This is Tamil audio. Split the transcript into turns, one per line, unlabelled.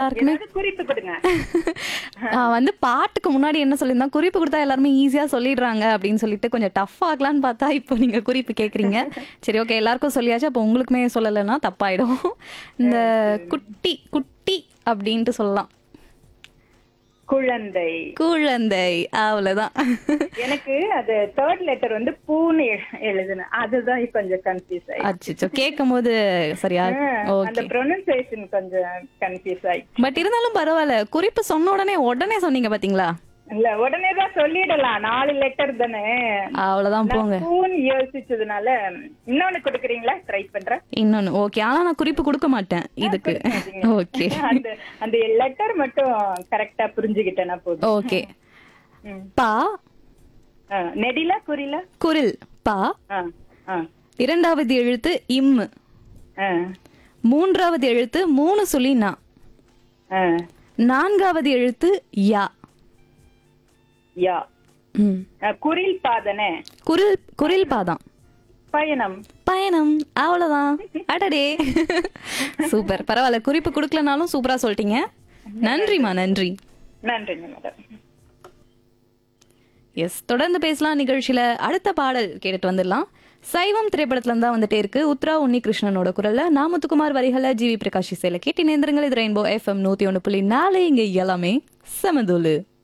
எல்லாருக்குமே
ஏதாவது குறிப்பு கொடுங்க
நான் வந்து பாட்டுக்கு முன்னாடி என்ன சொல்லியிருந்தா குறிப்பு கொடுத்தா எல்லாருமே ஈஸியா சொல்லிடுறாங்க அப்படின்னு சொல்லிட்டு கொஞ்சம் டஃப் ஆகலான்னு பார்த்தா இப்போ நீங்க குறிப்பு கேக்குறீங்க சரி ஓகே எல்லாருக்கும் சொல்லியாச்சு அப்போ உங்களுக்குமே சொல்லலைன்னா தப்பாயிடும் இந்த குட்டி குட்டி அப்படின்ட்டு சொல்லலாம்
குழந்தை
குழந்தை அவ்வளவுதான்
எனக்கு அது தேர்ட் லெட்டர் வந்து பூன்னு எ- எழுதுனேன் அதுதான் இப்ப கொஞ்சம் கன்ஃபியூஸ் ஆயிடுச்சு
அச்சோ கேட்கும் போது சரியா
அந்த
ஓகே
ப்ரொனன்சியேஷன் கொஞ்சம் கன்ஃபியூஸ் ஆயிடுச்சு
பட் இருந்தாலும் பரவாயில்ல குறிப்பு சொன்ன உடனே உடனே சொன்னீங்க பாத்தீங்களா
இல்ல உடனே தான் சொல்லிடலாம் நாலு லெட்டர் தானே
அவ்வளவுதான் போங்க
நான் பூன்னு யோசிச்சதுனால இன்னொன்னு கொடுக்குறீங்களா ட்ரை பண்றேன்
இன்னொன்னு ஓகே ஆனா நான் குறிப்பு கொடுக்க மாட்டேன் இதுக்கு ஓகே
அந்த அந்த லெட்டர் மட்டும் கரெக்டா புரிஞ்சுக்கிட்டேன்னா போதும்
ஓகே
ம்.
பா
ஆ, நெடில குறில
குரில் பா
ஆ ஆ
இரண்டாவது எழுத்து இம்
ஆ
மூன்றாவது எழுத்து மூணு சுழி நா
ஆ
நான்காவது எழுத்து யா
யா
ம்.
ஆ, குரில் பாதனே
குரில் குரில் பாதான்
பயணம்
பயணம் அவ்வளவுதான் அடடே சூப்பர் பரவாயில்ல குறிப்பு கொடுக்கலனாலும் சூப்பரா சொல்லிட்டீங்க நன்றிமா நன்றி
நன்றிங்க மேடம்
எஸ் தொடர்ந்து பேசலாம் நிகழ்ச்சியில அடுத்த பாடல் கேட்டுட்டு வந்துடலாம் சைவம் திரைப்படத்துல இருந்தா வந்துட்டே இருக்கு உத்ரா உன்னி கிருஷ்ணனோட குரல்ல நாமத்துக்குமார் வரிகளை ஜிவி பிரகாஷ் இசையில கேட்டு நேந்திரங்கள் இது ரெயின்போ எஃப்எம் நூத்தி ஒண்ணு புள்ளி நாலு இங்க எல்லாமே சமதுலு